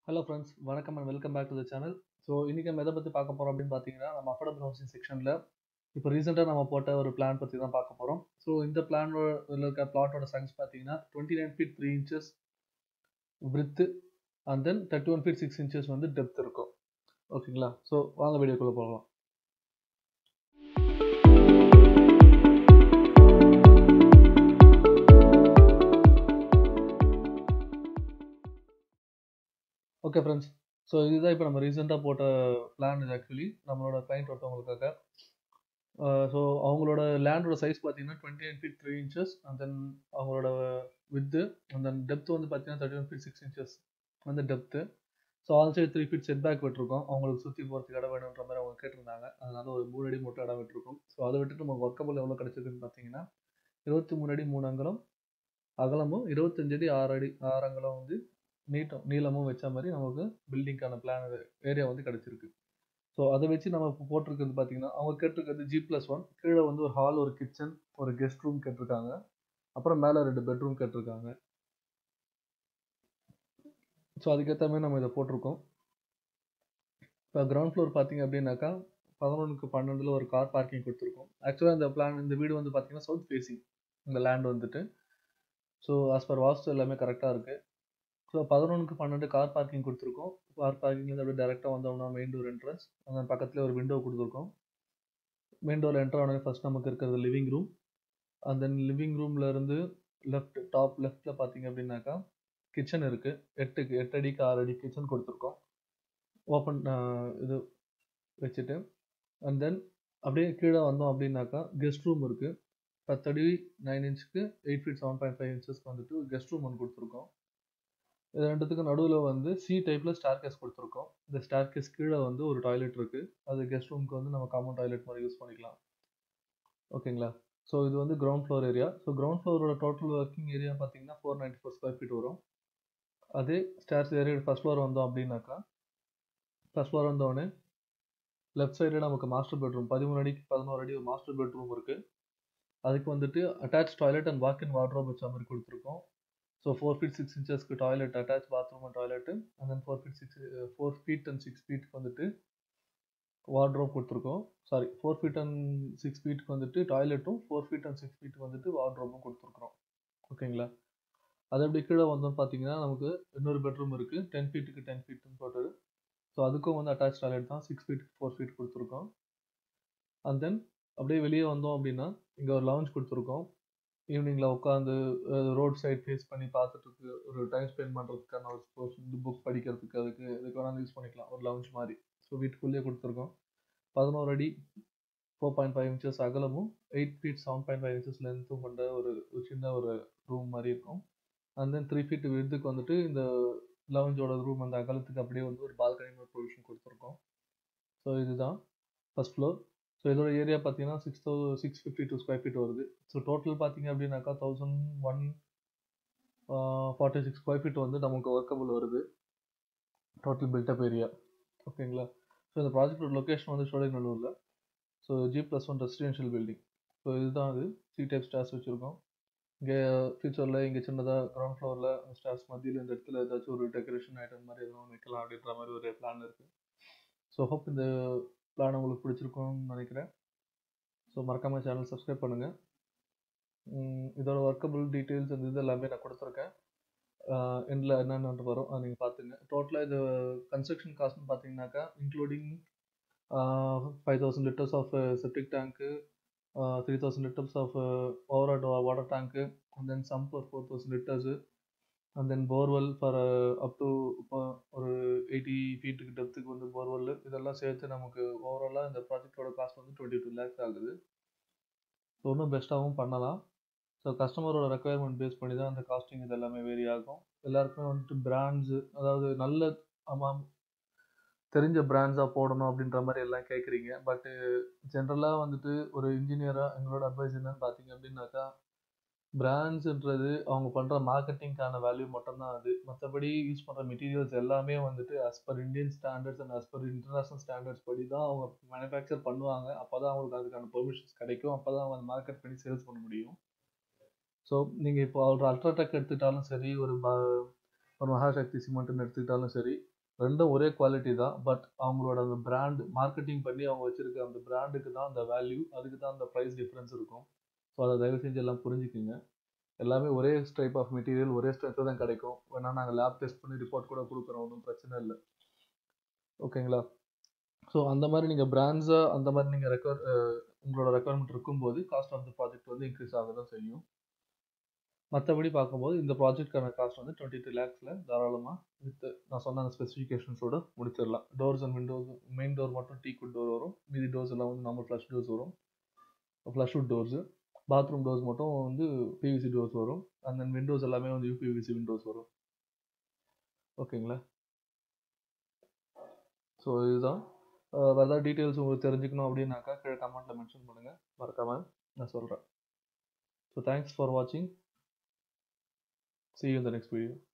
hello friends வணக்கம் and welcome back to the channel so இன்றைக்கி நம்ம எதை பற்றி பார்க்க போகிறோம் அப்படின்னு பார்த்தீங்கன்னா நம்ம அஃபோர்டபுள் ஹவுசிங் செக்ஷனில் இப்போ ரீசெண்டாக நம்ம போட்ட ஒரு பிளான் பற்றி தான் பார்க்க போகிறோம் ஸோ இந்த பிளானோட இருக்க பிளாட்டோட சைஸ் பார்த்தீங்கன்னா twenty nine feet three inches width and then thirty one feet six inches வந்து டெப்த் இருக்கும் ஓகேங்களா ஸோ வாங்க வீடியோக்குள்ளே போகலாம் ஓகே ஃப்ரெண்ட்ஸ் ஸோ இதுதான் இப்போ நம்ம ரீசெண்டாக போட்ட பிளான் இது ஆக்சுவலி நம்மளோட கிளைண்ட் ஒருத்தவங்களுக்காக ஸோ அவங்களோட லேண்டோட சைஸ் பார்த்தீங்கன்னா twenty nine feet three inches and then அவங்களோட வித்து அண்ட் தென் டெப்த் வந்து பார்த்தீங்கன்னா thirty one feet six inches வந்து depth so all side three feet set back விட்டுருக்கோம் அவங்களுக்கு சுற்றி போகிறதுக்கு இடம் வேணுன்ற மாதிரி அவங்க கேட்டிருந்தாங்க அதனால ஒரு மூணு அடி மட்டும் இடம் விட்டுருக்கோம் ஸோ அதை விட்டுட்டு நமக்கு ஒர்க்கபிள் எவ்வளோ கிடச்சிருக்குன்னு பார்த்தீங்கன்னா இருபத்தி மூணு அடி மூணு அங்கலம் அகலமும் இருபத்தஞ்சு அடி ஆறு அடி ஆறு அங்கலம் வந்து நீட்டம் நீளமும் வச்ச மாதிரி நமக்கு பில்டிங்க்கான பிளான் ஏரியா வந்து கிடச்சிருக்கு ஸோ அதை வச்சு நம்ம இப்போ போட்டிருக்கிறது பார்த்தீங்கன்னா அவங்க கேட்டிருக்கிறது ஜி ப்ளஸ் ஒன் கீழே வந்து ஒரு ஹால் ஒரு கிச்சன் ஒரு கெஸ்ட் ரூம் கேட்டிருக்காங்க அப்புறம் மேலே ரெண்டு பெட்ரூம் கேட்டிருக்காங்க ஸோ அதுக்கேற்ற மாதிரி நம்ம இதை போட்டிருக்கோம் இப்போ கிரவுண்ட் ஃப்ளோர் பார்த்தீங்க அப்படின்னாக்கா பதினொன்றுக்கு பன்னெண்டில் ஒரு கார் பார்க்கிங் கொடுத்துருக்கோம் ஆக்சுவலாக இந்த பிளான் இந்த வீடு வந்து பார்த்தீங்கன்னா சவுத் ஃபேஸிங் இந்த லேண்ட் வந்துட்டு ஸோ ஆஸ் பர் வாஸ்து எல்லாமே கரெக்டாக இருக்குது ஸோ பதினொன்றுக்கு பன்னெண்டு கார் பார்க்கிங் கொடுத்துருக்கோம் கார் பார்க்கிங்லேருந்து அப்படியே டேரெக்டாக வந்தோம்னா மெயின் டோர் என்ட்ரன்ஸ் அந்த பக்கத்தில் ஒரு விண்டோ கொடுத்துருக்கோம் மெயின் டோரில் என்ட்ரு ஆனது ஃபஸ்ட் நமக்கு இருக்கிறது living room and then living ரூம்லேருந்து லெஃப்ட் டாப் லெஃப்ட்டில் பார்த்தீங்க அப்படின்னாக்கா கிச்சன் இருக்குது எட்டுக்கு எட்டு அடிக்கு ஆறு அடி கிச்சன் கொடுத்துருக்கோம் ஓப்பன் இது வச்சுட்டு அண்ட் தென் அப்படியே கீழே வந்தோம் அப்படின்னாக்கா கெஸ்ட் ரூம் இருக்குது பத்தடி நைன் இன்ச்சுக்கு eight feet seven point five இன்ச்சஸ்க்கு வந்துட்டு கெஸ்ட் ரூம் ஒன்று கொடுத்துருக்கோம் இது ரெண்டுத்துக்கு நடுவில் வந்து சி டைப்பில் ஸ்டார் கேஸ் கொடுத்துருக்கோம் இந்த ஸ்டார் கேஸ் கீழே வந்து ஒரு டாய்லெட் இருக்குது அது கெஸ்ட் ரூமுக்கு வந்து நம்ம காமன் டாய்லெட் மாதிரி யூஸ் பண்ணிக்கலாம் ஓகேங்களா ஸோ இது வந்து ground floor area so ground ஃப்ளோரோட டோட்டல் ஒர்க்கிங் ஏரியா பார்த்தீங்கன்னா four ninety four square feet வரும் அதே ஸ்டார்ஸ் ஏரியா ஃபஸ்ட் ஃப்ளோர் வந்தோம் அப்படின்னாக்கா ஃபஸ்ட் ஃப்ளோர் வந்தோடனே லெஃப்ட் சைடில் நமக்கு மாஸ்டர் பெட்ரூம் பதிமூணு அடிக்கு பதினோரு அடி ஒரு மாஸ்டர் பெட்ரூம் இருக்குது அதுக்கு வந்துட்டு attach toilet and walk in wardrobe வச்ச மாதிரி கொடுத்துருக்கோம் ஸோ ஃபோர் ஃபீட் சிக்ஸ் இன்ச்சஸ்க்கு toilet attach bathroom and toilet and then four feet six four feet and six ஃபீட்க்கு வந்துட்டு வார்ட்ரோப் கொடுத்துருக்கோம் sorry four feet and six ஃபீட்க்கு வந்துட்டு டாய்லெட்டும் ஃபோர் ஃபீட் அண்ட் சிக்ஸ் ஃபீட்டுக்கு வந்துட்டு வார்ட்ரோப்பும் கொடுத்துருக்குறோம் ஓகேங்களா அது அப்படி கீழே வந்தோம் பார்த்தீங்கன்னா நமக்கு இன்னொரு பெட்ரூம் இருக்குது டென் ஃபீட்டுக்கு டென் ஃபீட்டுன்னு போட்டது ஸோ அதுக்கும் வந்து அட்டாச் டாய்லெட் தான் சிக்ஸ் ஃபீட் ஃபோர் ஃபீட் கொடுத்துருக்கோம் அண்ட் தென் அப்படியே வெளியே வந்தோம் அப்படின்னா இங்கே ஒரு லவுஞ்ச் கொடுத்துருக்கோம் ஈவினிங்கில் உட்காந்து ரோட் சைட் ஃபேஸ் பண்ணி பார்த்துட்டு ஒரு டைம் ஸ்பெண்ட் பண்ணுறதுக்கான ஒரு ஸ்போர்ட்ஸ் வந்து புக் படிக்கிறதுக்கு அதுக்கு இதுக்கு வேணாலும் யூஸ் பண்ணிக்கலாம் ஒரு லவுஞ்ச் மாதிரி ஸோ வீட்டுக்குள்ளேயே கொடுத்துருக்கோம் பதினோரு அடி ஃபோர் பாயிண்ட் ஃபைவ் இன்ச்சஸ் அகலமும் eight feet seven point five inches லென்த்தும் கொண்ட ஒரு சின்ன ஒரு ரூம் மாதிரி இருக்கும் அண்ட் தென் த்ரீ ஃபீட் விருதுக்கு வந்துட்டு இந்த லவுஞ்சோட ரூம் அந்த அகலத்துக்கு அப்படியே வந்து ஒரு பால்கனி ஒரு ப்ரொவிஷன் கொடுத்துருக்கோம் ஸோ இதுதான் ஃபஸ்ட் ஃப்ளோர் ஸோ இதோட ஏரியா பார்த்தீங்கன்னா six thou six fifty two square feet வருது ஸோ டோட்டல் பார்த்தீங்க அப்படின்னாக்கா thousand one forty six square feet வந்து நமக்கு ஒர்க்கபிள் வருது டோட்டல் பில்டப் ஏரியா ஓகேங்களா ஸோ இந்த ப்ராஜெக்டோட லொக்கேஷன் வந்து சோழநல்லூரில் so G plus one residential building so இதுதான் அது சி டைப் ஸ்டார்ஸ் வச்சுருக்கோம் இங்கே ஃபியூச்சரில் இங்கே சின்னதாக கிரவுண்ட் ஃப்ளோரில் ஸ்டார்ஸ் மத்தியில் இந்த இடத்துல ஏதாச்சும் ஒரு டெக்கரேஷன் ஐட்டம் மாதிரி எதுவும் வைக்கலாம் அப்படின்ற மாதிரி ஒரு பிளான் இருக்குது ஸோ ஹோப் இந்த பிளான் உங்களுக்கு பிடிச்சிருக்கும்னு நினைக்கிறேன் ஸோ மறக்காமல் சேனல் சப்ஸ்கிரைப் பண்ணுங்கள் இதோட ஒர்க்கபிள் டீட்டெயில்ஸ் இந்த இது எல்லாமே நான் கொடுத்துருக்கேன் எண்டில் என்னென்னு வரும் அதை நீங்கள் பார்த்துங்க டோட்டலாக இது கன்ஸ்ட்ரக்ஷன் காஸ்ட்னு பார்த்தீங்கன்னாக்கா including five thousand litres of septic tank three thousand litres of over water tank and then sump ஒரு four thousand litres and then borewell for up to இப்போ ஒரு எயிட்டி ஃபீட்டுக்கு டெப்த்துக்கு வந்து போர்வெல் இதெல்லாம் சேர்த்து நமக்கு ஓவராலாக இந்த ப்ராஜெக்டோட காஸ்ட் வந்து டுவெண்ட்டி டூ லேக்ஸ் ஆகுது ஸோ இன்னும் பெஸ்ட்டாகவும் பண்ணலாம் ஸோ கஸ்டமரோட ரெக்குயர்மெண்ட் பேஸ் பண்ணி தான் அந்த காஸ்டிங் இது எல்லாமே வேரி ஆகும் எல்லாருக்குமே வந்துட்டு பிராண்ட்ஸு அதாவது நல்ல ஆமாம் தெரிஞ்ச பிராண்ட்ஸாக போடணும் அப்படின்ற மாதிரி எல்லாம் கேட்குறீங்க பட்டு ஜென்ரலாக வந்துட்டு ஒரு இன்ஜினியராக எங்களோட அட்வைஸ் என்னன்னு பார்த்தீங்க அப்படின்னாக்கா பிராண்ட்ஸுன்றது அவங்க பண்ணுற மார்க்கெட்டிங்க்கான வேல்யூ மட்டும்தான் அது மற்றபடி யூஸ் பண்ணுற மெட்டீரியல்ஸ் எல்லாமே வந்துட்டு as per Indian standards and as per international standards படி தான் அவங்க மேனுஃபேக்சர் பண்ணுவாங்க அப்போ தான் அவங்களுக்கு அதுக்கான பெர்மிஷன்ஸ் கிடைக்கும் அப்போ தான் அவங்க மார்க்கெட் பண்ணி சேல்ஸ் பண்ண முடியும் ஸோ நீங்கள் இப்போ ஒரு அல்ட்ராடெக் எடுத்துக்கிட்டாலும் சரி ஒரு ஒரு மகாசக்தி சிமெண்ட்னு எடுத்துக்கிட்டாலும் சரி ரெண்டும் ஒரே குவாலிட்டி தான் பட் அவங்களோட அந்த பிராண்ட் மார்க்கெட்டிங் பண்ணி அவங்க வச்சிருக்க அந்த பிராண்டுக்கு தான் அந்த வேல்யூ அதுக்கு தான் அந்த ப்ரைஸ் டிஃப்ரென்ஸ் இருக்கும் ஸோ அதை தயவு செஞ்சு எல்லாம் புரிஞ்சுக்குங்க எல்லாமே ஒரே டைப் ஆஃப் மெட்டீரியல் ஒரே ஸ்ட்ரென்த்து தான் கிடைக்கும் வேணா நாங்கள் லேப் டெஸ்ட் பண்ணி ரிப்போர்ட் கூட கொடுக்குறோம் ஒன்றும் பிரச்சனை இல்லை ஓகேங்களா ஸோ அந்த மாதிரி நீங்கள் பிராண்ட்ஸாக அந்த மாதிரி நீங்கள் ரெக்வயர் உங்களோட ரெக்குவயர்மெண்ட் இருக்கும்போது காஸ்ட் ஆஃப் த ப்ராஜெக்ட் வந்து இன்க்ரீஸ் ஆக தான் செய்யும் மற்றபடி பார்க்கும்போது இந்த ப்ராஜெக்ட்கான காஸ்ட் வந்து டுவெண்ட்டி த்ரீ லேக்ஸில் தாராளமாக வித் நான் சொன்ன அந்த ஸ்பெசிஃபிகேஷன்ஸோட முடிச்சிடலாம் doors and windows main door மட்டும் டீ குட் டோர் வரும் மீதி டோர்ஸ் எல்லாம் வந்து நார்மல் ஃப்ளஷ் டோர்ஸ் வரும் flush wood doors bathroom doors மட்டும் வந்து பிவிசி டோர்ஸ் வரும் அண்ட் தென் விண்டோஸ் எல்லாமே வந்து யூபிவிசி விண்டோஸ் வரும் ஓகேங்களா ஸோ இதுதான் வேறு ஏதாவது டீட்டெயில்ஸ் உங்களுக்கு தெரிஞ்சுக்கணும் அப்படின்னாக்கா கீழே கமெண்ட்டில் மென்ஷன் பண்ணுங்கள் மறக்காமல் நான் சொல்கிறேன் ஸோ தேங்க்ஸ் ஃபார் வாட்சிங் see you in the next video